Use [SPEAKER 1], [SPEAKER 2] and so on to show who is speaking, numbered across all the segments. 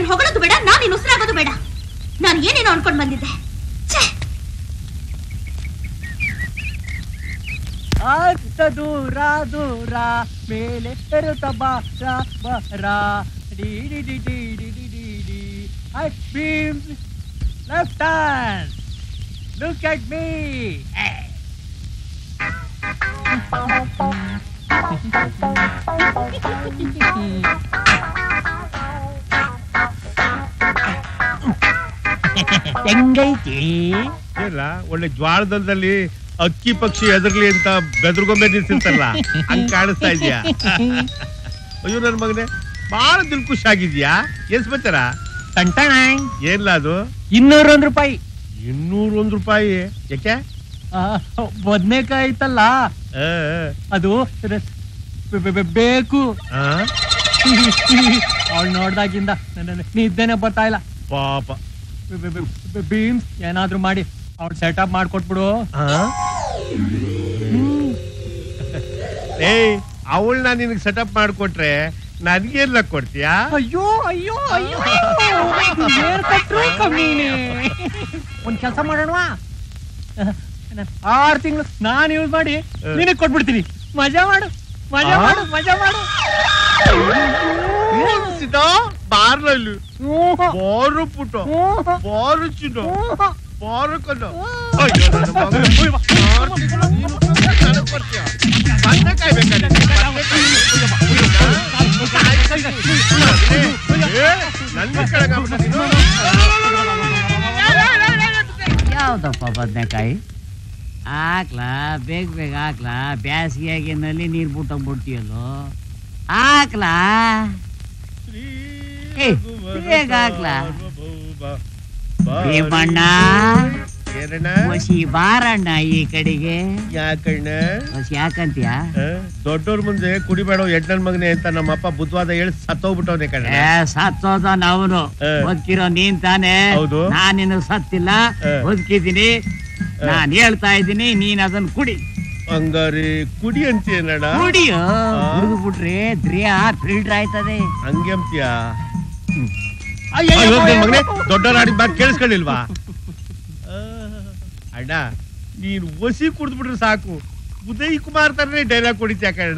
[SPEAKER 1] ನೀನ್ ಹೊಗಳೋದು ಬೇಡ ನಾನ್ ನೀನ್ ಉಸಿರಾಗೋದು ಬೇಡ ನಾನು ಏನೇನೋ ಅನ್ಕೊಂಡ್ ಬಂದಿದ್ದೆ ಛೇ
[SPEAKER 2] ಅಷ್ಟ ದೂರ ದೂರ ಮೇಲೆ ಎರುತ್ತ ಬಾರ ಬರ ಡಿ ಡಿ ಡಿ ಡಿ ಡಿ ಡಿ ಡಿ ಡಿ ಐ ಬೀಮ್ left hand look at me ಹೆಂಗೈತಿ
[SPEAKER 3] ಇಲ್ಲ ಒಳ್ಳೆ ಜ್ವಾಳದಲ್ಲಿ ಅಕ್ಕಿ ಪಕ್ಷಿ ಎದುರ್ಲಿ ಅಂತ ಬೆದ್ರಗೊಂಬೆ ನಿಲ್ಸಿರ್ತಲ್ಲ ಹಂಗ್ ಕಾಣಿಸ್ತಾ ಇದೀಯಾ ಅಯ್ಯೋ ನನ್ ಮಗನೇ ಬಹಳ ದಿಲ್ ಖುಷಿ ಆಗಿದ್ಯಾ ಎಸ್ ಬತ್ತಾರ
[SPEAKER 2] ಟಂಟಣ
[SPEAKER 3] ಏನ್ಲ ಅದು
[SPEAKER 2] ಇನ್ನೂರ ಒಂದ್ ರೂಪಾಯಿ
[SPEAKER 3] ಇನ್ನೂರ ಒಂದ್ ರೂಪಾಯಿ ಯಾಕೆ
[SPEAKER 2] ಬದ್ನೇಕಾಯಿ ಐತಲ್ಲ
[SPEAKER 3] ಆ,
[SPEAKER 2] ಅದು ರ- ಬೆ- ಬೆ- ಬೆ- ಬೇಕು
[SPEAKER 3] ಆ,
[SPEAKER 2] ಅವಳು ನೋಡ್ದಾಗಿಂದ ನನ್ನ ನಿದ್ದೆನೆ ಬರ್ತಾ ಇಲ್ಲ
[SPEAKER 3] ಪಾಪ
[SPEAKER 2] ಬೀಮ್ಸ್ ಏನಾದ್ರೂ ಮಾಡಿ ಅವ್ಳು ಸೆಟಪ್ ಮಾಡ್ಕೊಟ್ಬಿಡು
[SPEAKER 3] ಆ? ಏಯ್ ಅವಳನ್ನ ನಿನಗೆ ಸೆಟಪ್ ಮಾಡ್ಕೊಟ್ರೆ ನನ್ಗೆಲ್ಲ ಕೊಡ್ತೀಯಾ
[SPEAKER 2] ಅಯ್ಯೋ ಅಯ್ಯೋ ಅಯ್ಯೋ ಏನ್ ಕೊಟ್ರು ಕಮ್ಮೀನೆ ಒಂದ್ ಕೆಲಸ ಮಾಡೋಣವಾ ಆರ್ ತಿಂಗಳು ನಾನ್ ಯೂಸ್ ಮಾಡಿ ನಿನಗ್ ಕೊಟ್ಬಿಡ್ತೀನಿ ಮಜಾ ಮಾಡು ಮಜಾ
[SPEAKER 3] ಆ?
[SPEAKER 2] ಮಾಡು ಮಜಾ ಮಾಡು
[SPEAKER 3] ಬಾರ್ಲ ಇಲ್ಲಿ
[SPEAKER 2] ಹ್ಮ್.
[SPEAKER 3] ಬಾರು ಪುಟ
[SPEAKER 2] ಹ್ಮ್.
[SPEAKER 3] ಬಾರು ಚಿನ್ನ
[SPEAKER 2] ಹ್ಮ್.
[SPEAKER 3] ಬಾರು ಕಣ್ಣ
[SPEAKER 2] ಹ್ಮ್.
[SPEAKER 3] ಅಯ್ಯೋ ನನ್ನ ಮಗ. ಆರ್ ತಿಂಗಳು ನೀನು ನನಗ್ ಕೊಡ್ತೀಯ? ಬದ್ನೆಕಾಯ್ ಬೇಕಾ ನಿನ್ಗೆ? ಏ, ನನ್ನ ಕೆಳಗಾಗ್ಬಿಟ್ಟ ನೀನು?
[SPEAKER 4] ಯಾವ್ದಪ್ಪ ಬದ್ನೆಕಾಯಿ ಹಾಕ್ಲಾ ಬೇಗ ಬೇಗ ಹಾಕ್ಲಾ ಬ್ಯಾಸಿಗೆಯಾಗಿ ನಲ್ಲಿ ನೀರ್ ಬಿಟ್ಟೋಗ್ಬಿಡ್ತೀಯಲ್ಲೋ ಹಾಕ್ಲಾ ಏ, ಬೇಗ ಹಾಕ್ಲಾ? ಭೀಮಣ್ಣ
[SPEAKER 3] ಏನಣ್ಣ
[SPEAKER 4] ಹೊಸಿ ಬಾರಣ್ಣ ಈ ಕಡೆಗೆ
[SPEAKER 3] ಯಾಕಣ್ಣ
[SPEAKER 4] ಹೊಸಿ ಯಾಕಂತೀಯ
[SPEAKER 3] ಆ? ದೊಡ್ಡೋರ್ ಮುಂದೆ ಕುಡಿಬೇಡ ಎಡ್ನನ್ ಮಗನೆ ಅಂತ ನಮ್ಮಪ್ಪ ಬುದ್ಧವಾದ ಹೇಳಿ ಸತ್ತೋಗ್ಬಿಟ್ಟವನೆ ಕಣ್ಣ
[SPEAKER 4] ಏ ಸತ್ತೋದ ನಾವನು
[SPEAKER 3] ಏ.
[SPEAKER 4] ಬದುಕಿರೋ ನೀನ್ ತಾನೇ
[SPEAKER 3] ಹೌದು.
[SPEAKER 4] ನಾನ್ ನಿನಗ್ ಸತ್ತಿಲ್ಲ
[SPEAKER 3] ಏ.
[SPEAKER 4] ಬದುಕಿದ್ದೀನಿ ನಾನ್ ಹೇಳ್ತಾ ಇದ್ದೀನಿ ನೀನ್ ಅದನ್ನ ಕುಡಿ
[SPEAKER 3] ಹಂಗಾರಿ ಕುಡಿ ಅಂತೀಯನಣ್ಣ
[SPEAKER 4] ಕುಡಿಯೋ ಕುಡಿದು ಬಿಟ್ರೆ ದ್ರಿಯ ಫಿಲ್ಟರ್ ಆಯ್ತದೆ
[SPEAKER 3] ಹಂಗೆ ಅಂತೀಯ
[SPEAKER 2] ಅಯ್ಯಯ್ಯೋ,
[SPEAKER 3] ಅಯ್ಯೋ, ನನ್ ಮಗನೇ
[SPEAKER 2] ಅಯ್ಯೋ.
[SPEAKER 3] ದೊಡ್ಡವರ ಆಡಿದ ಮಾತು ಕೇಳಿಸ್ಕೊಳ್ಳಿಲ್ವಾ ಆ, ಅಣ್ಣ ನೀನ್ ಒಸಿ ಕುಡಿದ್ಬಿಟ್ರೆ ಸಾಕು ಉದಯ್ ಕುಮಾರ್ ತರನೇ ಡೈಲಾಗ್ ಕುಡಿತೀಯ ಕಣ್ಣ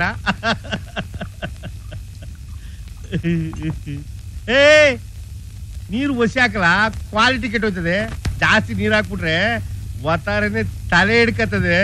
[SPEAKER 3] ಏ ನೀರು ಒಸಿ ಹಾಕಲ್ಲ ಕ್ವಾಲಿಟಿ ಕೆಟ್ಟೋಯ್ತದೆ ಜಾಸ್ತಿ ನೀರ್ ಹಾಕ್ಬಿಟ್ರೆ ಒತ್ತಾರನೆ ತಲೆ ಹಿಡ್ಕತ್ತದೆ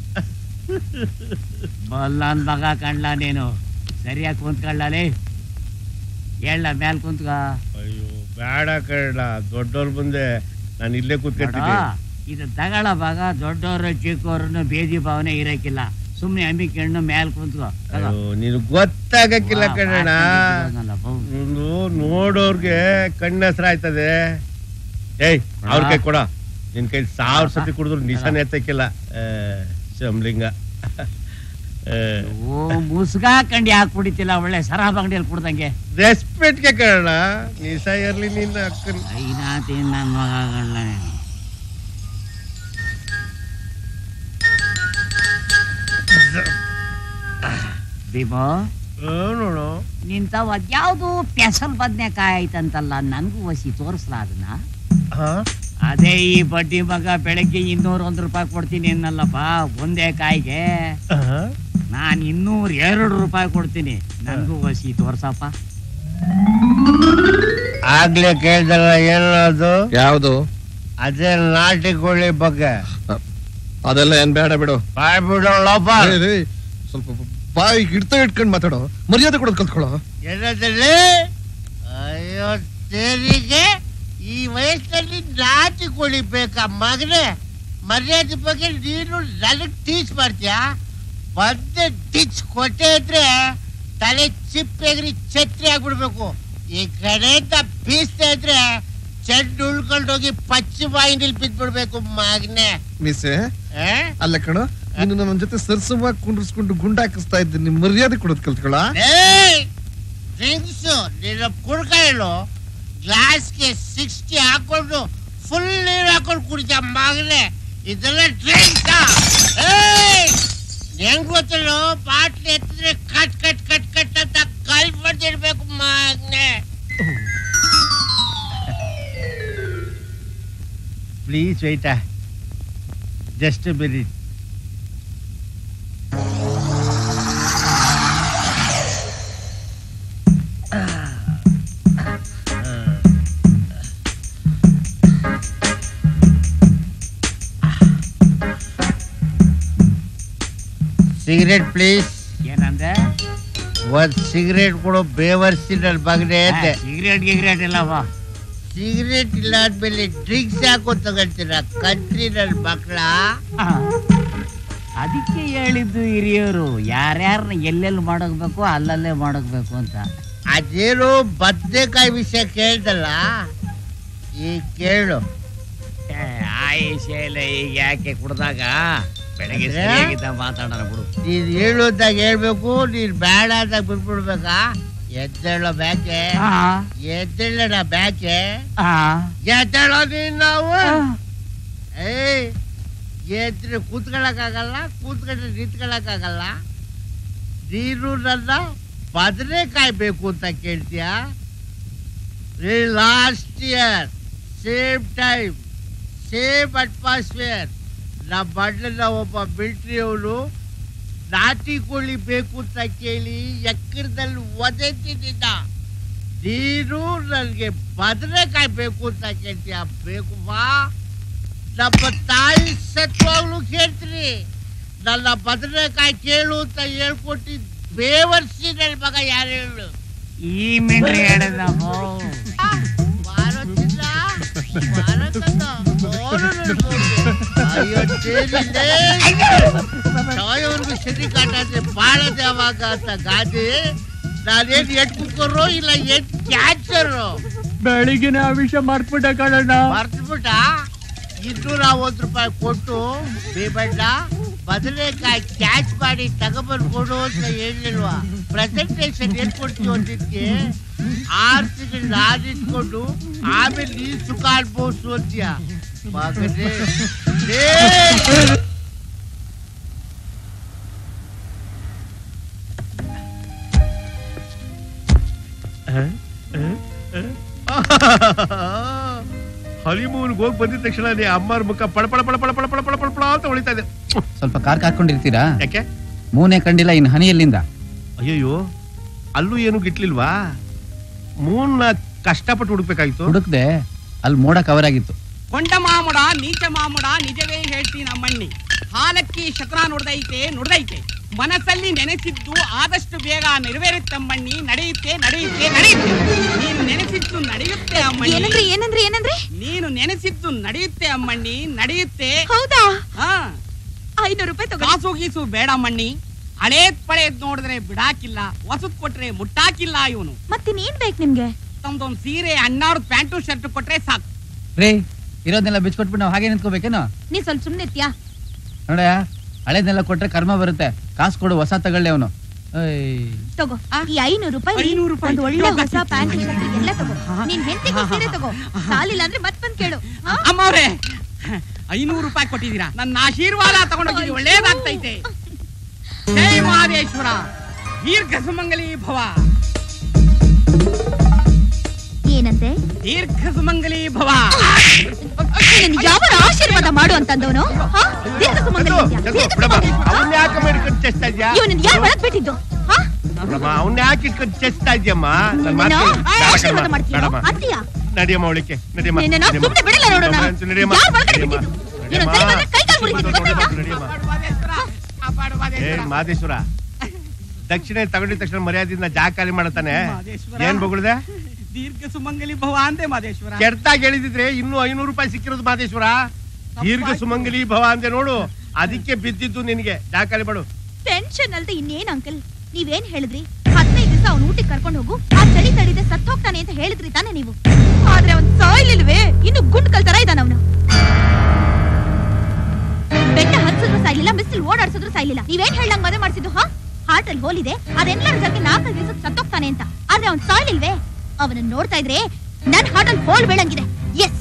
[SPEAKER 4] ಬಲ್ಲನ್ ಮಗ ಕಣ್ಲ ನೀನು ಸರಿಯಾಗಿ ಕುಂತ್ಕೊಳ್ಳಲೇ ಹೇಳ ಮ್ಯಾಲ್ ಕುಂತ್ಕ
[SPEAKER 3] ಅಯ್ಯೋ ಬೇಡ ಕಣ್ಣ ದೊಡ್ಡವ್ರ ಮುಂದೆ ನಾನು ಇಲ್ಲೇ
[SPEAKER 4] ನೋಡು,
[SPEAKER 3] ಕೂತ್ಕೊಳ್ತೀನಿ
[SPEAKER 4] ಇದು ತಗಳ ಭಾಗ ದೊಡ್ಡವರು ಚಿಕ್ಕವ್ರನ್ನು ಬೇದಿ ಭಾವನೆ ಇರಕ್ಕಿಲ್ಲ ಸುಮ್ನೆ ಅಂಬಿಕೆಣ್ಣು ಮ್ಯಾಲ್ ಕುಂತ್ಕೋ ತಗೋ.
[SPEAKER 3] ಅಯ್ಯೋ, ನೀನು ಗೊತ್ತಾಗಕ್ಕಿಲ್ಲ
[SPEAKER 4] ವಾ,
[SPEAKER 3] ಕಣ್ಣ
[SPEAKER 4] ಮಾತಾಡ್ತಿದ್ವಲ್ಲ, ಬೌ.
[SPEAKER 3] ಒಂದು ನೋಡೋರ್ಗೆ ಕಣ್ಣ ಹೆಸರಾಯ್ತದೆ ಏಯ್ ಅವ್ರ ಕೈ ಕೊಡ ನಿನ್ ಕೈ ಸಾವಿರ ಸತಿ ಕುಡಿದ್ರು ನಿಶಾನೆ ಎತ್ತಕ್ಕಿಲ್ಲ ಆ, ಶಂಬ್ಲಿಂಗ ಆ,
[SPEAKER 4] ಓ ಮುಸ್ಗಾಕಂಡು ಯಾಕೆ ಕುಡಿತಿಲ್ಲ ಒಳ್ಳೆ ಸರಾಬ್ ಅಂಗಡಿಯಲ್ಲಿ ಕುಡ್ದಂಗೆ
[SPEAKER 3] ರೆಸ್ಪೆಕ್ಟ್ಗೆ ಕಣ ನಿಶ ಇರ್ಲಿ ನಿನ್ನ ಅಕ್ಕನ್
[SPEAKER 4] ಐನಾ ತಿನ್ ನನ್ ಮಗ ಕಣ್ಲ ನೀನು. ಭೀಮೋ
[SPEAKER 3] ಆ, ನೋಡು
[SPEAKER 4] ನಿಂತಾವ್ ಅದ್ಯಾವ್ದು ಪೆಸಲ್ ಬದ್ನೆಕಾಯಿ ಐತಂತಲ್ಲ ನನ್ಗೂ ಒಸಿ ತೋರಿಸ್ಲ ಅದನ್ನ
[SPEAKER 3] ಆ?
[SPEAKER 4] ಅದೇ ಈ ಬಡ್ಡಿ ಮಗ ಬೆಳಗ್ಗೆ ಇನ್ನೂರ ಒಂದ್ ರೂಪಾಯಿ ಕೊಡ್ತೀನಿ ಅನ್ನಲ್ಲಪ್ಪ ಒಂದೇ ಕಾಯಿಗೆ
[SPEAKER 3] ಆ?
[SPEAKER 4] ನಾನ್ ಇನ್ನೂರ ಎರಡು ರೂಪಾಯಿ ಕೊಡ್ತೀನಿ ನನ್ಗೂ ಒಸಿ ತೋರ್ಸಪ್ಪ
[SPEAKER 3] ಆಗ್ಲೇ ಕೇಳ್ದಲ್ಲ ಏನದು
[SPEAKER 5] ಯಾವ್ದು
[SPEAKER 3] ಅದೇ ನಾಟಿ ಕೋಳಿ ಬಗ್ಗೆ
[SPEAKER 5] ಅದೆಲ್ಲ ಏನ್ ಬೇಡ ಬಿಡು
[SPEAKER 3] ಬಾಯ್ ಬಿಡೋಳಪ್ಪ
[SPEAKER 5] ಏ, ಏ, ಸ್ವಲ್ಪ ಬಾಯಿ ಹಿಡ್ತ ಇಟ್ಕೊಂಡ್ ಮಾತಾಡೋ ಮರ್ಯಾದೆ ಕೊಡೋದ್ ಕಲ್ತ್ಕೊಳ್ಳೋ
[SPEAKER 3] ಏನದಲ್ಲಿ ಅಯ್ಯೋ ತೆರಿಗೆ ಈ ವಯಸ್ಸಲ್ಲಿ ನಾಟಿ ಕೋಳಿ ಬೇಕಾ ಮಗನೇ ಮರ್ಯಾದೆ ಬಗ್ಗೆ ನೀನು ನನಗ್ ಟೀಚ್ ಮಾಡ್ತೀಯಾ ಬಂದೆ ಟೀಚ್ ಕೊಟ್ಟೆ ಇದ್ರೆ ತಲೆ ಚಿಪ್ಪೆಗ್ರಿ ಛತ್ರಿ ಆಗ್ಬಿಡ್ಬೇಕು ಈ ಕಡೆಯಿಂದ ಬೀಸ್ತಾ ಇದ್ರೆ ಚೆಂಡು ಉಳ್ಕೊಂಡೋಗಿ ಪಶ್ಚಿಮ ವಾಹಿನಿಲ್ ಬಿದ್ಬಿಡ್ಬೇಕು ಮಗನೇ
[SPEAKER 5] ಮೀಸೆ
[SPEAKER 3] ಆ?
[SPEAKER 5] ಅಲ್ಲ ಕಣೋ ನೀನು ನನ್ನ ಜೊತೆ ಸರ್ಸವಾಗಿ ಕುಂಡ್ರಿಸ್ಕೊಂಡು ಗುಂಡಾಕಿಸ್ತಾ ಇದ್ದೀನಿ ನಿಮ್ ಮರ್ಯಾದೆ ಕೊಡೋದ್ ಕಲ್ತ್ಕೊಳ್ಳೋ
[SPEAKER 3] ಏಯ್ ಡ್ರಿಂಕ್ಸ್ ನಿನ್ನ ಕುಡ್ಕೊಳ್ಳು ಗ್ಲಾಸ್ಗೆ ಸಿಕ್ಸ್ಟಿ ಹಾಕೊಂಡು ಫುಲ್ ನೀರು ಹಾಕೊಂಡು ಕುಡಿತ ಮಗನೇ ಇದೆಲ್ಲ ಡ್ರಿಂಕ್ಸ್ ಹೆಂಗ್ ಗೊತ್ತಲ್ಲ ಬಾಟ್ಲಿ ಎತ್ತಿದ್ರೆ ಕಟ್ ಕಟ್ ಕಟ್ ಕಟ್ ಅಂತ ಕಲ್ ಬರ್ದಿರ್ಬೇಕು ಮಗನೇ please wait just minute cigarette please
[SPEAKER 4] ಏನಂದೆ
[SPEAKER 3] ಒಂದ್ ಸಿಗರೇಟ್ ಕೊಡು ಬೇವರ್ಸಿ ನನ್ನ ಮಗನೇ ಅಂದೆ
[SPEAKER 4] ಸಿಗರೇಟ್ ಗಿಗ್ರೇಟ್ ಇಲ್ಲವಾ
[SPEAKER 3] ಸಿಗರೇಟ್ ಇಲ್ಲ ಆದ್ಮೇಲೆ ಡ್ರಿಂಕ್ಸ್ ಯಾಕೋ ತಗೊಳ್ತೀರ ಕಂಟ್ರಿ ನನ್ನ ಮಕ್ಕಳ
[SPEAKER 4] ಅದಕ್ಕೆ ಹೇಳಿದ್ದು ಹಿರಿಯರು ಯಾರ್ಯಾರನ್ನ ಎಲ್ಲೆಲ್ಲಿ ಮಾಡಕ್ಬೇಕು ಅಲ್ಲಲ್ಲೇ ಮಾಡಕ್ಬೇಕು ಅಂತ
[SPEAKER 3] ಅದೇನು ಬದ್ನೆಕಾಯಿ ವಿಷಯ ಕೇಳ್ದಲ್ಲ ಈಗ ಕೇಳು
[SPEAKER 4] ಏ, ಆಯುಷ ಇಲ್ಲ ಈಗ ಯಾಕೆ ಕುಡ್ದಾಗ ಬೆಳಗ್ಗೆ
[SPEAKER 3] ಅಂದ್ರೆ?
[SPEAKER 4] ಸರಿಯಾಗಿದ್ದ ಮಾತಾಡೋಣ ಬಿಡು
[SPEAKER 3] ನೀನ್ ಹೇಳುದಾಗ ಹೇಳ್ಬೇಕು ನೀನ್ ಬೇಡ ಅಂದಾಗ ಬಿಟ್ಬಿಡ್ಬೇಕಾ ಎದ್ದೇಳೋ ಬ್ಯಾಕೆ
[SPEAKER 4] ಆ,
[SPEAKER 3] ಎದ್ದೇಳೋಣ ಬ್ಯಾಕೆ
[SPEAKER 4] ಆ,
[SPEAKER 3] ಎದ್ದೇಳೋ ನೀನ್ ನಾವು
[SPEAKER 4] ಆ.
[SPEAKER 3] ಏಯ್ ಎದ್ರೆ ಕೂತ್ಕೊಳಕ್ಕಾಗಲ್ಲ ಕೂತ್ಕೊಂಡ್ರೆ ನಿಂತ್ಕೊಳಕ್ಕಾಗಲ್ಲ ನೀನು ನನ್ನ ಬದನೆಕಾಯಿ ಬೇಕು ಅಂತ ಕೇಳ್ತೀಯ last year same time same atmosphere ನಮ್ಮ ಅಣ್ಣನ ಒಬ್ಬ ಮಿಲ್ಟ್ರಿ ಅವನು ನಾಟಿ ಕೋಳಿ ಬೇಕು ಅಂತ ಕೇಳಿ ಎಕ್ಕರದಲ್ಲಿ ಒದೆತಿದ್ದ ನೀನು ನನಗೆ ಬದನೆಕಾಯಿ ಬೇಕು ಅಂತ ಕೇಳ್ತೀಯ ಬೇಕು ಬಾ ನಮ್ಮ ತಾಯಿ ಸತ್ವಾಗ್ಲೂ ಕೇಳ್ತೀನಿ ನನ್ನ ಬದನೆಕಾಯಿ ಕೇಳು ಅಂತ ಹೇಳ್ಕೊಟ್ಟಿ ಬೇವರ್ಸಿ ನನ್ನ ಮಗ ಯಾರು ಹೇಳು
[SPEAKER 4] ಈ ಮಿಂಡ್ರಿ ಹೇಳಿದ
[SPEAKER 3] ಬಾರೋ ಚಿನ್ನ, ಬಾರೋ ಕಣ್ಣ, ಬಾರೋ ನನ್ನ ಮಗು. ಅಯ್ಯೋ ತೇರಿಲೇ. ಸಾಯೋವರ್ಗು ಶನಿ ಕಾಟ ಅಂದ್ರೆ ಬಾಳದೆ ಅವಾಗ ಅಂತ ಗಾದೆ ನಾನೇನ್ ಎಟ್ ಕುಕ್ಕರು ಇಲ್ಲ ಎಟ್ ಕ್ಯಾನ್ಸರು
[SPEAKER 2] ಬೆಳಿಗ್ಗೆನೆ ಆ ವಿಷಯ ಮರ್ತ್ಬಿಟ್ಟೆ ಕಣಣ್ಣ
[SPEAKER 3] ಮರ್ತ್ಬಿಟ್ಟ ಇನ್ನೂರ ಒಂದ್ ರೂಪಾಯಿ ಕೊಟ್ಟು ಬೇಬಣ್ಣ ಬದನೆಕಾಯಿ ಕ್ಯಾಚ್ ಮಾಡಿ ತಗೊಬಂದು ಕೊಡು ಅಂತ ಹೇಳಿಲ್ವಾ ಪ್ರೆಸೆಂಟೇಶನ್ ಏನ್ ಕೊಡ್ತೀವಿ ಅಂದಿದ್ಕೆ ಆರು ತಿಂಗಳು ನಾನು ಇಟ್ಕೊಂಡು ಆಮೇಲೆ ನೀನ್ ಸುಖ ಅನ್ಭವಿಸು ಅಂತೀಯ ಮಗನೇ ಲೇ. ಹನಿಮೂನ್ಗೆ ಹೋಗಿ ಬಂದಿದ ತಕ್ಷಣ ನೀ ಅಮ್ಮರ ಮುಖ ಪಳ ಪಳ ಪಳ ಪಳ ಪಳ ಪಳ ಪಳ ಪಳ ಪಳ ಅಂತ ಹೊಳಿತಾ ಇದೆ
[SPEAKER 6] ಸ್ವಲ್ಪ ಕಾರ್ ಕಾಕೊಂಡಿರ್ತೀರಾ
[SPEAKER 3] ಯಾಕೆ
[SPEAKER 6] ಮೂನೆ ಕಂಡಿಲ್ಲ ಇನ್ ಹನಿ ಎಲ್ಲಿಂದ
[SPEAKER 3] ಅಯ್ಯಯ್ಯೋ ಅಲ್ಲೂ ಏನು ಗಿಟ್ಲಿಲ್ವಾ ಮೂನ್ನ ಕಷ್ಟಪಟ್ಟು ಹುಡುಕ್ಬೇಕಾಯ್ತು
[SPEAKER 6] ಹುಡುಕ್ದೆ ಅಲ್ಲಿ ಮೋಡ ಕವರ್ ಆಗಿತ್ತು
[SPEAKER 7] ಕೊಂಡ ಮಾಮುಡ ನೀಚ ಮಾಮುಡ ನಿಜವೇ ಹೇಳ್ತೀನಿ ನಮ್ಮಣ್ಣಿ ಹಾಲಕ್ಕಿ ಶತ್ರ ನುಡ್ದೈತೆ ನುಡ್ದೈತೆ ಮನಸ್ಸಲ್ಲಿ ನೆನೆಸಿದ್ದು ಆದಷ್ಟು ಬೇಗ ನೆರವೇರುತ್ತಮ್ಮಣ್ಣಿ ನಡೆಯುತ್ತೆ ನಡೆಯುತ್ತೆ ನಡೆಯುತ್ತೆ ನೀನು ನೆನೆಸಿದ್ದು ನಡೆಯುತ್ತೆ ಅಮ್ಮಣ್ಣಿ
[SPEAKER 1] ಏನಂದ್ರಿ ಏನಂದ್ರಿ ಏನಂದ್ರಿ
[SPEAKER 7] ನೀನು ನೆನೆಸಿದ್ದು ನಡೆಯುತ್ತೆ ಅಮ್ಮಣ್ಣಿ ನಡೆಯುತ್ತೆ
[SPEAKER 1] ಹೌದಾ
[SPEAKER 7] ಹಾ
[SPEAKER 1] ಐನೂರು ರೂಪಾಯಿ ತಗೋ
[SPEAKER 7] ಕಾಸು ಗೀಸು ಬೇಡ ಅಮ್ಮಣ್ಣಿ ಹಳೇದ್ ಪಳೇದ್ ನೋಡಿದ್ರೆ ಬಿಡಾಕಿಲ್ಲ ಹೊಸದ್ ಕೊಟ್ರೆ ಮುಟ್ಟಾಕಿಲ್ಲ ಇವನು
[SPEAKER 1] ಮತ್ತಿನ್ನೇನ್ ಬೇಕು ನಿಮ್ಗೆ
[SPEAKER 7] ತಮ್ದೊಂದ್ ಸೀರೆ ಅಣ್ಣಾವ್ರದ್ ಪ್ಯಾಂಟು ಶರ್ಟ್ ಕೊಟ್ರೆ ಸಾಕು
[SPEAKER 6] ರೇ ಇರೋದನ್ನೆಲ್ಲ ಬಿಚ್ಕೊಟ್ಬಿಟ್ಟು ನಾವು ಹಾಗೆ ನಿಂತ್ಕೋಬೇಕೇನೋ
[SPEAKER 1] ನೀ ಸ್ವಲ್ಪ ಸುಮ್ನೆ ಇರ್ತೀಯಾ
[SPEAKER 6] ನೋಡ ಹಳೇದನ್ನೆಲ್ಲ ಕೊಟ್ರೆ ಕರ್ಮ ಬರುತ್ತೆ ಕಾಸು ಕೊಡು ಹೊಸ ತಗೊಳ್ಳಿ ಅವನು
[SPEAKER 1] ತಗೋ
[SPEAKER 7] ಆ?
[SPEAKER 1] ಈ ಐನೂರು ರೂಪಾಯಿ
[SPEAKER 7] ಐನೂರು ರೂಪಾಯಿ.
[SPEAKER 1] ಒಂದು ಒಳ್ಳೆ ಹೊಸ
[SPEAKER 7] ತಗೋ.
[SPEAKER 1] ಪ್ಯಾಂಟ್ ಶರ್ಟ್ ಎಲ್ಲ ತಗೋ ನೀನ್ ಹೆಂಡತಿಗೆ ಸೀರೆ ತಗೋ ಸಾಲಿಲ್ಲ ಅಂದ್ರೆ ಮತ್ ಬಂದ್ ಕೇಳು ಹಾ?
[SPEAKER 7] ಅಮ್ಮವ್ರೆ ಐನೂರು ರೂಪಾಯಿ ಕೊಟ್ಟಿದ್ದೀರಾ ನನ್ನ ಆಶೀರ್ವಾದ ತಗೊಂಡೋಗಿ ಒಳ್ಳೇದಾಗ್ತೈತೆ ಜೈ ಮಹಾದೇಶ್ವರ ದೀರ್ಘ ಸುಮಂಗಲಿ ಭವ
[SPEAKER 1] ಏನಂತೆ
[SPEAKER 7] ದೀರ್ಘ ಸುಮಂಗಲಿ ಭವ
[SPEAKER 1] ನೀನ್ ಯಾವ ಆಶೀರ್ವಾದ ಮಾಡು ಅಂತಂದವನು ದೀರ್ಘ ಸುಮಂಗಲಿ ಅಂತ್ಯ. ದೀರ್ಘ ಸುಮಂಗಲಿ.
[SPEAKER 3] ಅವನ್ನ ಯಾಕೆ ಮಾಡಿಕೊಂಡು ಚೆಸ್ತಾ ಇದ್ಯಾ
[SPEAKER 1] ಇವ್ನನ್ನ ಯಾರು ಒಳಗ್ ಬಿಟ್ಟಿದ್ದು ಹಾ?
[SPEAKER 3] ಅವನ್ನ ಯಾಕೆ ಇಟ್ಕೊಂಡು ಚೆಸ್ತಾ ಇದ್ಯಮ್ಮ ನನ್ ಮಾತು
[SPEAKER 1] ನೀನು
[SPEAKER 3] ಕೇಳು. ಬೇಡ
[SPEAKER 1] ಆಶೀರ್ವಾದ
[SPEAKER 3] ಕಣಮ್ಮ,
[SPEAKER 1] ಮಾಡ್ತೀಯ
[SPEAKER 3] ಬೇಡಮ್ಮ.
[SPEAKER 1] ಅಂತೀಯ
[SPEAKER 3] ನಡಿಯಮ್ಮ ಅವಳಿಕೆ ನಡಿಯಮ್ಮ
[SPEAKER 1] ನಿನ್ನನ್ನು
[SPEAKER 3] ನಡಿಯಮ್ಮ.
[SPEAKER 1] ಸುಮ್ನೆ ಬಿಡಲ್ಲ ನೋಡು ನಾನು.
[SPEAKER 3] ನಡಿಯಮ್ಮ, ನಡಿಯಮ್ಮ,
[SPEAKER 1] ಯಾರ್ ಒಳಗಡೆ
[SPEAKER 3] ನಡಿಯಮ್ಮ,
[SPEAKER 1] ಬಿಟ್ಟಿದ್ದು?
[SPEAKER 3] ನಡಿಯಮ್ಮ.
[SPEAKER 1] ಇನ್ನೊಂದ್ ಸರಿ ಬಂದ್ರೆ ಕೈ ಕಾಲ್ ಮುರಿತೀನಿ, ಗೊತ್ತಾಯ್ತಾ?
[SPEAKER 3] ನಡಿಯಮ್ಮ.
[SPEAKER 7] ಕಾಪಾಡು ಮಹದೇಶ್ವರ, ಕಾಪಾಡು
[SPEAKER 3] ಏ
[SPEAKER 7] ಮಹದೇಶ್ವರ.
[SPEAKER 3] ಮಾದೇಶ್ವರ ದಕ್ಷಿಣ ತಗೊಂಡಿದ ತಕ್ಷಣ ಮರ್ಯಾದೆಯಿಂದ ಜಾಗ ಖಾಲಿ ಮಾಡತಾನೆ
[SPEAKER 7] ಮಹದೇಶ್ವರ.
[SPEAKER 3] ಏನ್ ಬೊಗಳ್ದೆ
[SPEAKER 7] ದೀರ್ಘ ಸುಮಂಗಲಿ ಭವ ಅಂದೆ ಮಹದೇಶ್ವರ
[SPEAKER 3] ಕೆಡ್ತಾಗಿ ಹೇಳಿದಿದ್ರೆ ಇನ್ನೂ ಐನೂರು ರೂಪಾಯಿ ಸಿಕ್ಕಿರೋದು ಮಾದೇಶ್ವರ ದೀರ್ಘ ಸುಮಂಗಲಿ ಭವ ಅಂದೆ ನೋಡು ಅದಕ್ಕೆ ಬಿದ್ದಿದ್ದು ನಿನಗೆ ಜಾಗ ಖಾಲಿ ಮಾಡು
[SPEAKER 1] ಟೆನ್ಷನ್ ಅಲ್ದೆ ಇನ್ನೇನ್ ಅಂಕಲ್ ನೀವೇನ್ ಹೇಳಿದ್ರಿ ಹದಿನೈದು ದಿವಸ ಅವ್ನ ಊಟಕ್ಕೆ ಕರ್ಕೊಂಡು ಹೋಗು ಆ ಚಳಿ ತಡಿದೆ ಸತ್ ಹೋಗ್ತಾನೆ ಅಂತ ಹೇಳಿದ್ರಿ ತಾನೇ ನೀವು ಆದ್ರೆ ಅವ್ನ್ ಸಾಯ್ಲಿಲ್ವೇ ಇನ್ನು ಗುಂಡ್ ಕಲ್ ತರ ಇದ್ದಾನ ಅವನು ಬೆಟ್ಟ ಹತ್ಸಿದ್ರು ಸಾಯ್ಲಿಲ್ಲ ಮಿಸ್ಲ್ ಓಡಾಡ್ಸಿದ್ರು ಸಾಯ್ಲಿಲ್ಲ ನೀವೇನ್ ಹೇಳಂಗ್ ಮದುವೆ ಮಾಡ್ಸಿದ್ದು ಹಾ ಹಾರ್ಟ್ ಅಲ್ಲಿ ಹೋಲಿದೆ ಅದೆಲ್ಲರ ಜೊತೆ ನಾಲ್ಕೈದು ದಿವಸ ಸತ್ತೋಗ್ತಾನೆ ಅಂತ ಆದ್ರೆ ಅವ್ನ್ ಸಾಯ್ಲಿಲ್ವೇ ಅವನನ್ನ ನೋಡ್ತಾ ಇದ್ರೆ ನನ್ ಹಾರ್ಟ್ ಅಲ್ಲಿ ಹೋಲ್ ಬೀಳಂಗಿದೆ ಎಸ್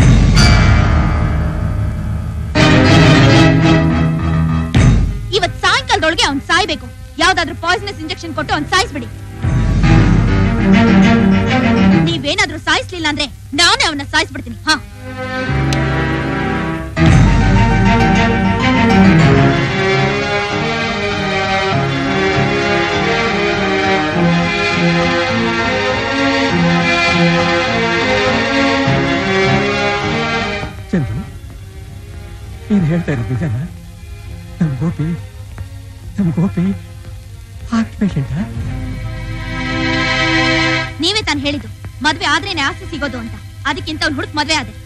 [SPEAKER 1] ಇವತ್ ಸಾಯಂಕಾಲದೊಳಗೆ ಅವ್ನ್ ಸಾಯ್ಬೇಕು ಯಾವ್ದಾದ್ರು ಪಾಯ್ಸನಸ್ ಇಂಜೆಕ್ಷನ್ ಕೊಟ್ಟು ಅವ್ನ್ ಸಾಯಿಸ್ಬಿಡಿ ನೀವೇನಾದ್ರೂ ಸಾಯಿಸ್ಲಿಲ್ಲ ಅಂದ್ರೆ ನಾನೇ ಅವನ್ನ ಸಾಯಿಸ್ಬಿಡ್ತೀನಿ ಹಾ
[SPEAKER 2] ನೀನ್ ಹೇಳ್ತಾ ಇರೋದು ನಿಜನಾ ನಮ್ ಗೋಪಿ ನಮ್ ಗೋಪಿ ಹಾರ್ಟ್ ಪೇಷಂಟ್
[SPEAKER 1] ನೀವೇ ತಾನು ಹೇಳಿದ್ದು ಮದ್ವೆ ಆದ್ರೇನೆ ಆಸ್ತಿ ಸಿಗೋದು ಅಂತ ಅದಕ್ಕಿಂತ ಅವ್ನು ಹುಡುಕ್ ಮದ್ವೆ ಆದೆ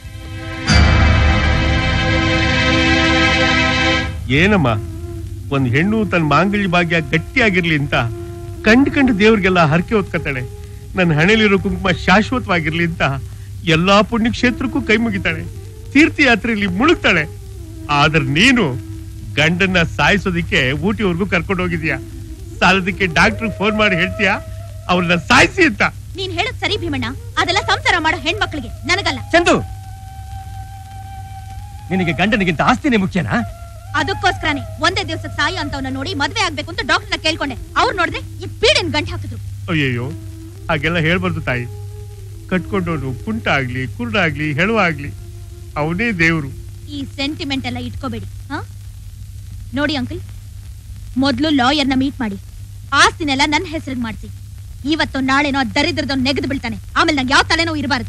[SPEAKER 3] ಏನಮ್ಮ ಒಂದ್ ಹೆಣ್ಣು ತನ್ನ ಮಾಂಗಲ್ಯ ಭಾಗ್ಯ ಗಟ್ಟಿಯಾಗಿರ್ಲಿ ಅಂತ ಕಂಡ್ ಕಂಡು ದೇವ್ರಿಗೆಲ್ಲ ಹರಕೆ ಹೊತ್ಕತಾಳೆ ನನ್ನ ಹಣೆಲಿರೋ ಕುಂಕುಮ ಶಾಶ್ವತವಾಗಿರ್ಲಿ ಅಂತ ಎಲ್ಲಾ ಪುಣ್ಯಕ್ಷೇತ್ರಕ್ಕೂ ಕೈ ಮುಗಿತಾಳೆ ತೀರ್ಥಯಾತ್ರೆಯಲ್ಲಿ ಮುಳುಗ್ತಾಳೆ ಆದ್ರೆ ನೀನು ಗಂಡನ್ನ ಸಾಯಿಸೋದಿಕ್ಕೆ ಊಟಿವರೆಗೂ ಕರ್ಕೊಂಡು ಹೋಗಿದ್ಯಾ ಸಾಲದಕ್ಕೆ ಡಾಕ್ಟರ್ ಫೋನ್ ಮಾಡಿ ಹೇಳ್ತೀಯಾ ಅವ್ರನ್ನ ಸಾಯಿಸಿ ಅಂತ
[SPEAKER 1] ನೀನ್ ಹೇಳೋದ್ ಸರಿ ಭೀಮಣ್ಣ ಅದೆಲ್ಲ ಸಂಸಾರ ಮಾಡೋ ಹೆಣ್ಮಕ್ಳಿಗೆ ನನಗಲ್ಲ
[SPEAKER 2] ಚಂದು ನಿನಗೆ ಗಂಡನಿಗಿಂತ ಆಸ್ತಿನೇ ಮುಖ್ಯನಾ
[SPEAKER 1] ಅದಕ್ಕೋಸ್ಕರನೇ ಒಂದೇ ದಿವಸಕ್ಕೆ ಸಾಯಿ ಅಂತವನ್ನ ನೋಡಿ ಮದ್ವೆ ಆಗ್ಬೇಕು ಅಂತ ಡಾಕ್ಟರ್ನ ಕೇಳ್ಕೊಂಡೆ ಅವ್ರು ನೋಡಿದ್ರೆ ಈ ಪೀಡಿನ ಗಂಟು ಹಾಕಿದ್ರು
[SPEAKER 3] ಅಯ್ಯಯ್ಯೋ ಹಾಗೆಲ್ಲ ಹೇಳ್ಬಾರ್ದು ತಾಯಿ ಕಟ್ಕೊಂಡವನು ಕುಂಟ ಆಗ್ಲಿ ಕುರುಡ ಆಗ್ಲಿ ಹೆಳುವ ಆಗ್ಲಿ ಅವನೇ ದೇವ್ರು
[SPEAKER 1] ಈ ಸೆಂಟಿಮೆಂಟ್ ಎಲ್ಲ ಇಟ್ಕೋಬೇಡಿ ಹಾ ನೋಡಿ ಅಂಕಲ್ ಮೊದ್ಲು ಲಾಯರ್ನ ಮೀಟ್ ಮಾಡಿ ಆಸ್ತಿನೆಲ್ಲ ನನ್ನ ಹೆಸರಿಗೆ ಮಾಡಿಸಿ ಇವತ್ತು ನಾಳೆನೋ ಆ ದರಿದ್ರದವ್ನು ನೆಗೆದು ಬೀಳ್ತಾನೆ ಆಮೇಲೆ ನಂಗೆ ಯಾವ ತಲೆನೋ ಇರಬಾರದು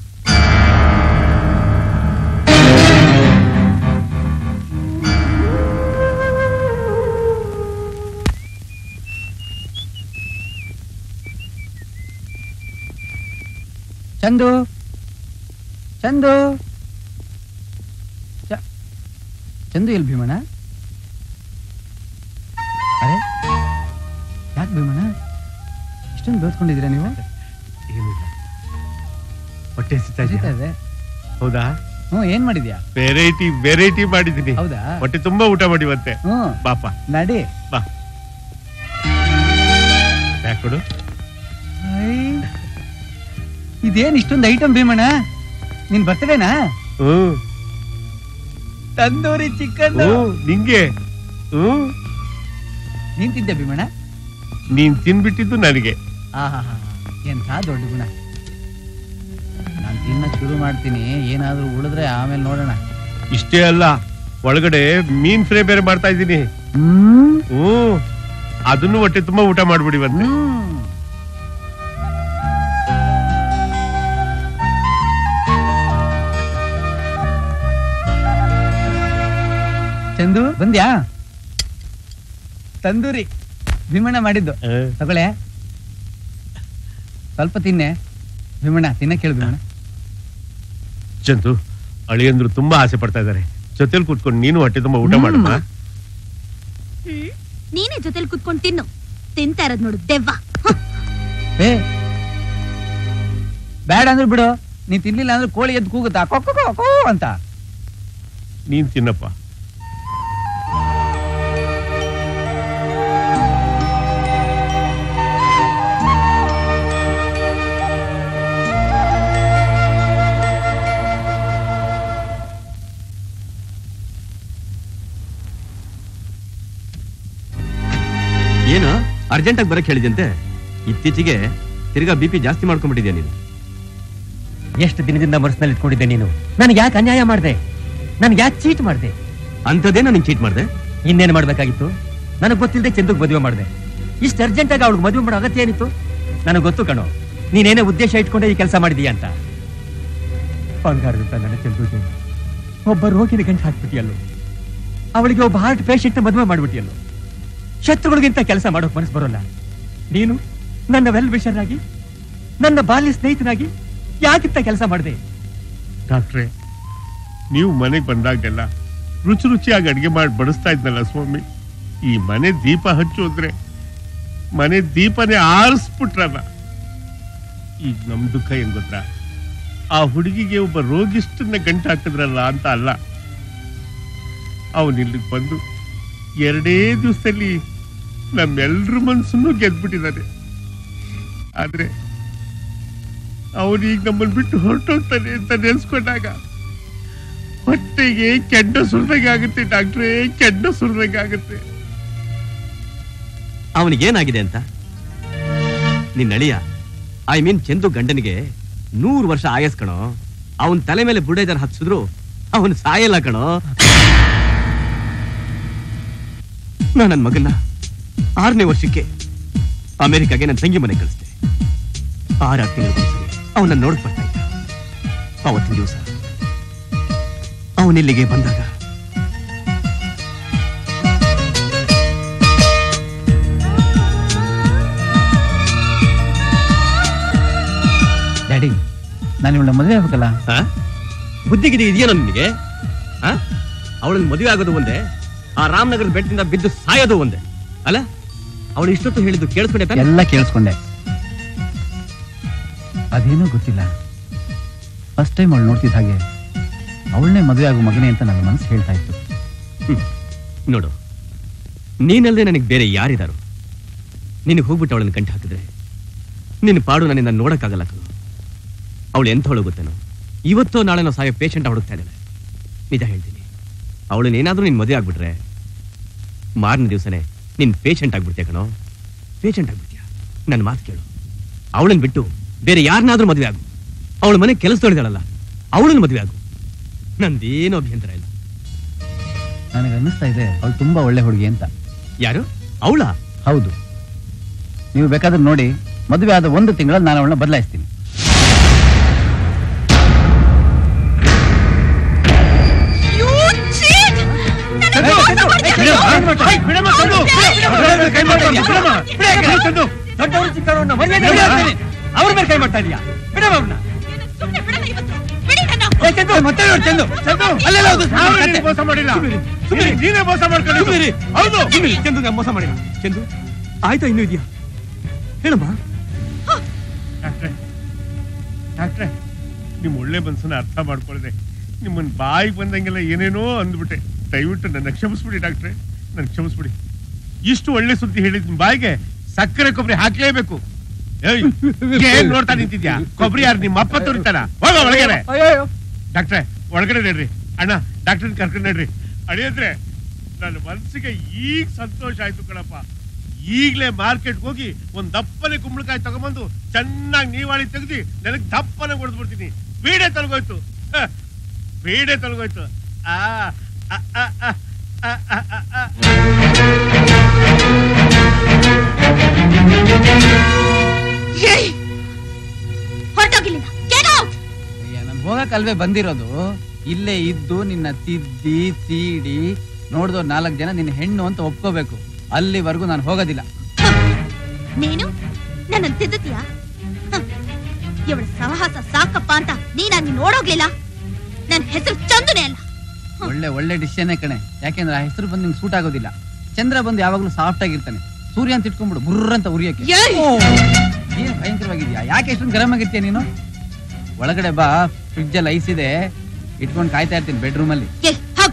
[SPEAKER 6] ಚಂದು ಚಂದು ಚ- ಚಂದು ಎಲ್ ಭೀಮಣ್ಣ ಅರೆ ಯಾಕೆ ಭೀಮಣ್ಣ ಇಷ್ಟೊಂದು ಬೇತ್ಕೊಂಡಿದ್ದೀರಾ ನೀವು
[SPEAKER 3] ಏನಿಲ್ಲ ಹೊಟ್ಟೆ ಹಸಿತಾ
[SPEAKER 6] ಹಸಿತಾ
[SPEAKER 3] ಇದೆಯಾ?
[SPEAKER 6] ಇದೆ
[SPEAKER 3] ಹೌದಾ
[SPEAKER 6] ಹ್ಞೂ ಏನ್ ಮಾಡಿದ್ಯಾ
[SPEAKER 3] ವೆರೈಟಿ ವೆರೈಟಿ ಮಾಡಿದೀನಿ
[SPEAKER 6] ಹೌದಾ
[SPEAKER 3] ಹೊಟ್ಟೆ ತುಂಬಾ ಊಟ ಮಾಡಿವಂತೆ
[SPEAKER 6] ಹ್ಞೂ
[SPEAKER 3] ಬಾಪ
[SPEAKER 6] ನಡಿ
[SPEAKER 3] ಬಾ ಯಾಕ್ ಕೊಡು
[SPEAKER 6] ಐ, ಇದೇನ್ ಇಷ್ಟೊಂದು ಐಟಮ್ ಭೀಮಣ್ಣ ನಿನ್ ಬರ್ತಡೇನಾ
[SPEAKER 3] ಹ್ಮ್
[SPEAKER 6] ತಂದೂರಿ ಚಿಕನ್
[SPEAKER 3] ಹ್ಮ್ ನಿಂಗೆ ಹ್ಮ್
[SPEAKER 6] ನೀನ್ ತಿಂದೆ ಭೀಮಣ್ಣ
[SPEAKER 3] ನೀನ್ ತಿನ್ಬಿಟ್ಟಿದ್ದು ನನಗೆ
[SPEAKER 6] ಆಹಾ ಎಂಥ ದೊಡ್ಡ ಗುಣ ನಾನು ತಿನ್ನಕ್ ಶುರು ಮಾಡ್ತೀನಿ ಏನಾದ್ರೂ ಉಳಿದ್ರೆ ಆಮೇಲೆ ನೋಡೋಣ
[SPEAKER 3] ಇಷ್ಟೇ ಅಲ್ಲ ಒಳಗಡೆ ಮೀನ್ ಫ್ರೈ ಬೇರೆ ಮಾಡ್ತಾ ಇದ್ದೀನಿ
[SPEAKER 6] ಹ್ಮ್
[SPEAKER 3] ಹ್ಮ್ ಅದನ್ನು ಹೊಟ್ಟೆ ತುಂಬಾ ಊಟ ಮಾಡ್ಬಿಡಿವಂತೆ
[SPEAKER 6] ಹ್ಮ್ ಚಂದು ಬಂದ್ಯಾ ತಂದೂರಿ ಭೀಮಣ್ಣ ಮಾಡಿದ್ದು
[SPEAKER 3] ಹ್ಮ್.
[SPEAKER 6] ತಗೊಳ್ಳೆ ಸ್ವಲ್ಪ ತಿನ್ನೆ ಭೀಮಣ್ಣ ತಿನ್ನಕ್ಕೆ ಹೇಳು ಭೀಮಣ್ಣ
[SPEAKER 3] ಚಂದು ಅಳಿಯಂದ್ರು ತುಂಬಾ ಆಸೆ ಪಡ್ತಾ ಇದಾರೆ ಜೊತೆಲಿ ಕೂತ್ಕೊಂಡು ನೀನು ಹೊಟ್ಟೆ ತುಂಬಾ ಊಟ
[SPEAKER 6] ಹ್ಮ್.
[SPEAKER 3] ಮಾಡಮ್ಮ
[SPEAKER 1] ಹ್ಮ್ ನೀನೇ ಜೊತೆಲಿ ಕುತ್ಕೊಂಡು ತಿನ್ನು ತಿಂತಾ ಇರೋದ್ ನೋಡು ದೆವ್ವ ಹ.
[SPEAKER 6] ಏ ಬೇಡ ಅಂದ್ರೆ ಬಿಡು ನೀನ್ ತಿನ್ಲಿಲ್ಲ ಅಂದ್ರೆ ಕೋಳಿ ಎದ್ದು ಕೂಗುತ್ತಾ ಕೊಕ್ಕೋ ಕೋ ಅಂತ
[SPEAKER 3] ನೀನ್ ತಿನ್ನಪ್ಪ
[SPEAKER 8] ಏನು ಅರ್ಜೆಂಟಾಗಿ ಬರಕ್ ಹೇಳಿದ್ಯಂತೆ ಇತ್ತೀಚೆಗೆ ತಿರ್ಗಾ ಬಿ ಪಿ ಜಾಸ್ತಿ ಮಾಡ್ಕೊಂಡ್ಬಿಟ್ಟಿದ್ಯಾ ನೀನು
[SPEAKER 2] ಎಷ್ಟು ದಿನದಿಂದ ಮನಸ್ಸಿನಲ್ಲಿ ಇಟ್ಕೊಂಡಿದ್ದೆ ನೀನು ನನಗೆ ಯಾಕೆ ಅನ್ಯಾಯ ಮಾಡಿದೆ ನನ್ಗೆ ಯಾಕೆ ಚೀಟ್ ಮಾಡಿದೆ
[SPEAKER 8] ಅಂಥದ್ದೇನೋ ನಿಂಗೆ ಚೀಟ್ ಮಾಡಿದೆ
[SPEAKER 2] ಇನ್ನೇನು ಮಾಡ್ಬೇಕಾಗಿತ್ತು ನನಗೆ ಗೊತ್ತಿಲ್ಲದೆ ಚಂದಕ್ಕೆ ಮದುವೆ ಮಾಡಿದೆ ಇಷ್ಟು ಅರ್ಜೆಂಟ್ ಆಗಿ ಅವಳಿಗೆ ಮದುವೆ ಮಾಡೋ ಅಗತ್ಯ ಏನಿತ್ತು ನನಗೆ ಗೊತ್ತು ಕಣೋ ನೀನೇನೇ ಉದ್ದೇಶ ಇಟ್ಕೊಂಡೆ ಈ ಕೆಲಸ ಮಾಡಿದೀಯ ಅಂತ ಬಂಗಾರದಂತ ನನ್ನ ಚಂದ್ರಿಗೆ ಒಬ್ಬ ರೋಗಿನ ಗಂಟು ಹಾಕ್ಬಿಟ್ಟಿಯಲ್ಲೋ ಅವಳಿಗೆ ಒಬ್ಬ ಹಾರ್ಟ್ ಪೇಷಂಟ್ ಮದುವೆ ಮಾಡ್ಬಿಟ್ಟಿಯಲ್ಲೋ ಶತ್ರುಗಳಿಗಿಂತ ಕೆಲಸ ಮಾಡೋಕ್ ಮನಸ್ಸು ಬರೋಲ್ಲ ನೀನು ನನ್ನ ವೆಲ್ ವಿಷರ್ ಆಗಿ ನನ್ನ ಬಾಲ್ಯ ಸ್ನೇಹಿತನಾಗಿ ಯಾಕಿಂತ ಕೆಲಸ ಮಾಡಿದೆ
[SPEAKER 3] ಡಾಕ್ಟ್ರೆ ನೀವು ಮನೆಗೆ ಬಂದಾಗೆಲ್ಲ ರುಚಿ ರುಚಿಯಾಗಿ ಅಡಿಗೆ ಮಾಡಿ ಬಡಿಸ್ತಾ ಇದ್ನಲ್ಲ ಸ್ವಾಮಿ ಈ ಮನೆ ದೀಪ ಹಚ್ಚೋದ್ರೆ ಮನೆ ದೀಪನೇ ಆರಿಸ್ಬಿಟ್ರಲ್ಲ ಈಗ ನಮ್ ದುಃಖ ಏನ್ ಗೊತ್ತಾ ಆ ಹುಡುಗಿಗೆ ಒಬ್ಬ ರೋಗಿಷ್ಟನ್ನ ಗಂಟು ಹಾಕಿದ್ರಲ್ಲ ಅಂತ ಅಲ್ಲ ಅವನ್ ಇಲ್ಲಿಗೆ ಬಂದು ಎರಡೇ ದಿವಸದಲ್ಲಿ ನಮ್ಮೆಲ್ರ ಮನ್ಸನ್ನು ಗೆದ್ಬಿಟ್ಟಿದ್ದಾನೆ ಆದ್ರೆ ಅವನೀಗ ನಮ್ಮನ್ನು ಬಿಟ್ಟು ಹೊರಟೋಗ್ತಾನೆ ಅಂತ ನೆನ್ಸ್ಕೊಂಡಾಗ ಹೊಟ್ಟೆಗೆ ಕೆಡ್ಡ ಸುರಿದಂಗೆ ಆಗುತ್ತೆ ಡಾಕ್ಟ್ರೇ ಕೆಡ್ಡ ಸುರಿದಂಗೆ ಆಗುತ್ತೆ
[SPEAKER 8] ಅವನಿಗೇನಾಗಿದೆ ಅಂತ ನಿನ್ನ ಅಳಿಯ ಐ ಮೀನ್ ಚಂದು ಗಂಡನಿಗೆ ನೂರು ವರ್ಷ ಆಯಸ್ ಕಣೋ ಅವನ್ ತಲೆ ಮೇಲೆ ಬುಡೇದಾರ ಹಚ್ಚಿದ್ರು ಅವನು ಸಾಯಲ್ಲ ಕಣೋ ನಾ ನನ್ನ ಮಗನ್ನ ಆರನೇ ವರ್ಷಕ್ಕೆ ಅಮೆರಿಕಾಗೆ ನನ್ನ ತಂಗಿ ಮನೆ ಕಳಿಸ್ದೆ ಆರಾರು ತಿಂಗಳು ಅವನ್ನ ನೋಡಕ್ ಬರ್ತಾ ಇದ್ದ ಅವತ್ತಿನ ದಿವಸ ಅವನಿಲ್ಲಿಗೆ ಬಂದಾಗ
[SPEAKER 6] ಡ್ಯಾಡಿ ನಾನು ಇವಳ ಮದುವೆ ಆಗ್ಬೇಕಲ್ಲ
[SPEAKER 8] ಆ? ಬುದ್ಧಿಗಿರಿ ಇದೆಯೇನೋ ನಿನಗೆ ಅವಳನ್ನ ಮದುವೆ ಆಗೋದು ಒಂದೇ ಆ ರಾಮನಗರದ ಬೆಟ್ಟದಿಂದ ಬಿದ್ದು ಸಾಯೋದು ಒಂದೇ ಅಲ್ಲ ಅವಳು ಇಷ್ಟೊತ್ತು ಹೇಳಿದ್ದು ಕೇಳಿಸ್ಕೊಂಡೆ ತಾನೆ
[SPEAKER 6] ಎಲ್ಲ ಕೇಳಿಸ್ಕೊಂಡೆ ಅದೇನೋ ಗೊತ್ತಿಲ್ಲ ಫಸ್ಟ್ ಟೈಮ್ ಅವಳು ನೋಡ್ತಿದ್ದ ಹಾಗೆ ಅವಳನ್ನೇ ಮದುವೆ ಆಗೋ ಮಗನೇ ಅಂತ ನನ್ನ ಮನಸ್ಸು ಹೇಳ್ತಾ ಇತ್ತು
[SPEAKER 8] ನೋಡು ನೀನಲ್ಲದೆ ನನಗೆ ಬೇರೆ ಯಾರಿದಾರು ನಿನಗೆ ಹೋಗ್ಬಿಟ್ಟು ಅವಳನ್ನ ಗಂಟು ಹಾಕಿದ್ರೆ ನಿನ್ನ ಪಾಡು ನನ್ನಿಂದ ನೋಡಕ್ಕಾಗಲ್ಲ ಕಣೋ ಅವಳು ಎಂಥವಳು ಗೊತ್ತೇನೋ ಇವತ್ತೋ ನಾಳೆನೋ ಸಾಯೋ ಪೇಷಂಟ್ ಹುಡುಕ್ತಾ ಇದ್ದಾಳೆ ನಿಜ ಹೇಳ್ತೀನಿ ಅವಳನ್ನ ಏನಾದ್ರೂ ನೀನು ಮದುವೆ ಆಗ್ಬಿಟ್ರೆ ಮಾರನೇ ದಿವಸನೇ ನಿನ್ ಪೇಷಂಟ್ ಆಗ್ಬಿಡ್ತೀಯ ಕಣೋ ಪೇಷಂಟ್ ಆಗ್ಬಿಡ್ತೀಯ ನನ್ನ ಮಾತು ಕೇಳು ಅವಳನ್ನ ಬಿಟ್ಟು ಬೇರೆ ಯಾರನ್ನಾದ್ರೂ ಮದುವೆ ಆಗು ಅವಳ ಮನೆ ಕೆಲಸ ತೊಳಿದಾಳಲ್ಲ ಅವಳನ್ನ ಮದುವೆ ಆಗು ನಂದೇನು ಅಭ್ಯಂತರ ಇಲ್ಲ
[SPEAKER 6] ನನಗೆ ಅನ್ನಿಸ್ತಾ ಇದೆ ಅವಳು ತುಂಬಾ ಒಳ್ಳೆ ಹುಡುಗಿ ಅಂತ
[SPEAKER 8] ಯಾರು ಅವಳ
[SPEAKER 6] ಹೌದು ನೀವು ಬೇಕಾದ್ರೆ ನೋಡಿ ಮದುವೆ ಆದ ಒಂದು ತಿಂಗಳಲ್ಲಿ ನಾನು ಅವಳನ್ನ ಬದಲಾಯಿಸ್ತೀನಿ
[SPEAKER 1] You cheat! ನನ್ನ ಮೋಸ ಮಾಡ್ತೀಯ?
[SPEAKER 8] ದೊಡ್ಡವರು ಚಿಕ್ಕವರನ್ನ ಅವ್ರ ಮೇಲೆ ಕೈ ಮಾಡ್ತಾ ಇದೀಯಾ ಬಿಡಮ್ಮ ಅವ್ರನ್ನ
[SPEAKER 1] ಸುಮ್ನೆ ಬಿಡಲ್ಲ ಇವತ್ತು. ಬಿಡಿ ನನ್ನ.
[SPEAKER 6] ಮತ್ತೆ ನೋಡು ಚಂದು ಚಂದು ಅಲ್ಲೆಲ್ಲ ಹೌದು
[SPEAKER 3] ನಾನು ನಿನಗೆ ಮೋಸ ಮಾಡಿಲ್ಲ
[SPEAKER 8] ಸುಮ್ನಿರಿ.
[SPEAKER 3] ನೀನೇ ಮೋಸ ಮಾಡ್ಕೊಂಡಿದ್ದು
[SPEAKER 8] ಸುಮ್ನಿರಿ.
[SPEAKER 3] ಹೌದು
[SPEAKER 8] ಸುಮ್ನಿರಿ. ಚಂದು ನಾನು ಮೋಸ ಮಾಡಿಲ್ಲ ಚಂದು ಆಯ್ತಾ ಇನ್ನೂ ಇದೆಯಾ ಹೇಳಮ್ಮ
[SPEAKER 3] ಡಾಕ್ಟ್ರೆ ಡಾಕ್ಟ್ರೆ ನಿಮ್ ಒಳ್ಳೆ ಮನ್ಸನ್ನ ಅರ್ಥ ಮಾಡ್ಕೊಳ್ಳದೆ ನಿಮ್ಮನ್ ಬಾಯಿಗೆ ಬಂದಂಗೆಲ್ಲ ಏನೇನೋ ಅಂದ್ಬಿಟ್ಟೆ ದಯವಿಟ್ಟು ನನ್ನ ಕ್ಷಮಿಸ್ಬಿಡಿ ಡಾಕ್ಟ್ರೆ ನನ್ನ ಕ್ಷಮಿಸ್ಬಿಡಿ ಇಷ್ಟು ಒಳ್ಳೆ ಸುದ್ದಿ ಹೇಳಿದ್ ನಿಮ್ ಬಾಯಿಗೆ ಸಕ್ಕರೆ ಕೊಬ್ಬರಿ ಹಾಕ್ಲೇಬೇಕು ಏಯ್, ಏನ್ ನೋಡ್ತಾ ನಿಂತಿದ್ಯಾ ಕೊಬ್ಬರಿ ಯಾರು ನಿಮ್ಮ ಅಪ್ಪ ತುರಿತಾನ ಹೋಗ ಒಳಗಡೆ ಡಾಕ್ಟ್ರೆ ಒಳಗಡೆ ನಡ್ರಿ ಅಣ್ಣ ಡಾಕ್ಟರ್ ಕರ್ಕೊಂಡು ನಡ್ರಿ ಅಳಿಯಂದ್ರೆ ನನ್ನ ಮನ್ಸಿಗೆ ಈಗ ಸಂತೋಷ ಆಯ್ತು ಕಣಪ್ಪ ಈಗ್ಲೇ ಮಾರ್ಕೆಟ್ ಹೋಗಿ ಒಂದ್ ದಪ್ಪನೆ ಕುಂಬಳಕಾಯಿ ತಗೊಂಬಂದು ಚೆನ್ನಾಗಿ ನೀವಾಳಿ ತೆಗ್ದಿ ನನಗ್ ದಪ್ಪನೆ ಹೊಡೆದು ಬಿಡ್ತೀನಿ ಬೀಡೆ ತೊಲಗೋಯ್ತು ಹ, ಬೀಡೆ ತೊಲಗೋಯ್ತು ಆ ಆ, ಆ, ಆ, ಆ, ಆ, ಆ, ಆ.
[SPEAKER 1] ಏಯ್! ಹೊರ್ಟೋಗಿಲ್ಲಿಂದ. Get out!
[SPEAKER 6] ನಾನು ಹೋಗಕ್ಕಲ್ವೇ ಬಂದಿರೋದು ಇಲ್ಲೇ ಇದ್ದು ನಿನ್ನ ತಿದ್ದಿ ತೀಡಿ ನೋಡ್ದೋ ನಾಲ್ಕು ಜನ ನಿನ್ನ ಹೆಣ್ಣು ಅಂತ ಒಪ್ಕೋಬೇಕು ಅಲ್ಲಿವರೆಗೂ ನಾನು ಹೋಗೋದಿಲ್ಲ
[SPEAKER 1] ಹ. ನೀನು ನನ್ನ ತಿದ್ದುತ್ತೀಯಾ ಇವಳ ಸಹವಾಸ ಸಾಕಪ್ಪ ಅಂತ ನೀನಾಗಿ ನೋಡೋಗ್ಲಿಲ್ಲ ನನ್ನ ಹೆಸರು ಚಂದುನೇ ಅಲ್ಲ
[SPEAKER 6] ಒಳ್ಳೆ ಒಳ್ಳೆ ಡಿಸಿಷನ್ನೇ ಕಣೆ ಯಾಕೆಂದ್ರೆ ಆ ಹೆಸರು ಬಂದು ನಿಂಗೆ ಸೂಟ್ ಆಗೋದಿಲ್ಲ ಚಂದ್ರ ಬಂದು ಯಾವಾಗಲೂ ಸಾಫ್ಟ್ ಆಗಿರ್ತಾನೆ ಸೂರ್ಯ ಅಂತ ಇಟ್ಕೊಂಡ್ಬಿಡು ಬುರ್ರ ಅಂತ ಉರಿಯಕ್ಕೆ
[SPEAKER 1] ಏಯ್!
[SPEAKER 6] ಏನ್ ಭಯಂಕರವಾಗಿದ್ಯಾ ಯಾಕೆ ಎಷ್ಟೊಂದು ಗರಂ ಆಗಿರ್ತೀಯ ನೀನು ಒಳಗಡೆ ಬಾ ಫ್ರಿಡ್ಜ್ ಅಲ್ಲಿ ಐಸ್ ಇದೆ ಇಟ್ಕೊಂಡು ಕಾಯ್ತಾ ಇರ್ತೀನಿ ಬೆಡ್ರೂಮ್ ಅಲ್ಲಿ
[SPEAKER 1] ಏ ಹೋಗ್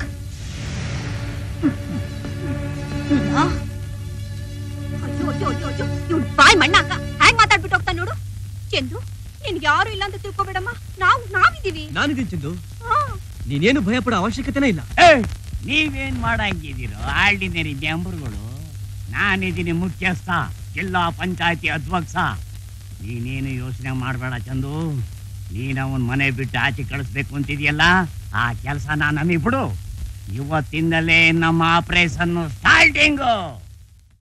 [SPEAKER 1] ನಿನ್ನ- ಅಯ್ಯೋ ಅಯ್ಯೋ ಅಯ್ಯೋ ಅಯ್ಯೋ ಇವ್ನ್ ಬಾಯ್ ಮಣ್ಣಾಕ ಹ್ಯಾಂಗ್ ಮಾತಾಡ್ಬಿಟ್ಟು ಹೋಗ್ತಾನೆ ನೋಡು ಚಂದು ನಿನ್ಗೆ ಯಾರು ಇಲ್ಲ ಅಂತ ತಿಳ್ಕೊಬೇಡಮ್ಮ ನಾವು ನಾವಿದೀವಿ
[SPEAKER 8] ನಾನಿದ್ದೀನಿ ಚಂದು
[SPEAKER 1] ಹಾ.
[SPEAKER 8] ನೀನೇನು ಭಯ ಪಡೋ ಅವಶ್ಯಕತೆನೇ ಇಲ್ಲ
[SPEAKER 4] ನೀವೇನ್ ಮಾಡಂಗಿದ್ದೀರೋ ಆರ್ಡಿನರಿ ಮೆಂಬರ್ಗಳು ನಾನಿದ್ದೀನಿ ಮುಖ್ಯಸ್ಥ ಜಿಲ್ಲಾ ಪಂಚಾಯತಿ ಅಧ್ಯಕ್ಷ ನೀನೇನು ಯೋಚನೆ ಮಾಡಬೇಡ ಚಂದು ನೀನ್ ಅವನ್ ಮನೆ ಬಿಟ್ಟು ಆಚೆ ಕಳಿಸ್ಬೇಕು ಅಂತಿದ್ಯಲ್ಲ ಆ ಕೆಲಸ ನಮಗೆ ಬಿಡು ಇವತ್ತಿಂದಲೇ ನಮ್ಮ ಆಪರೇಷನ್ ಸ್ಟಾರ್ಟಿಂಗು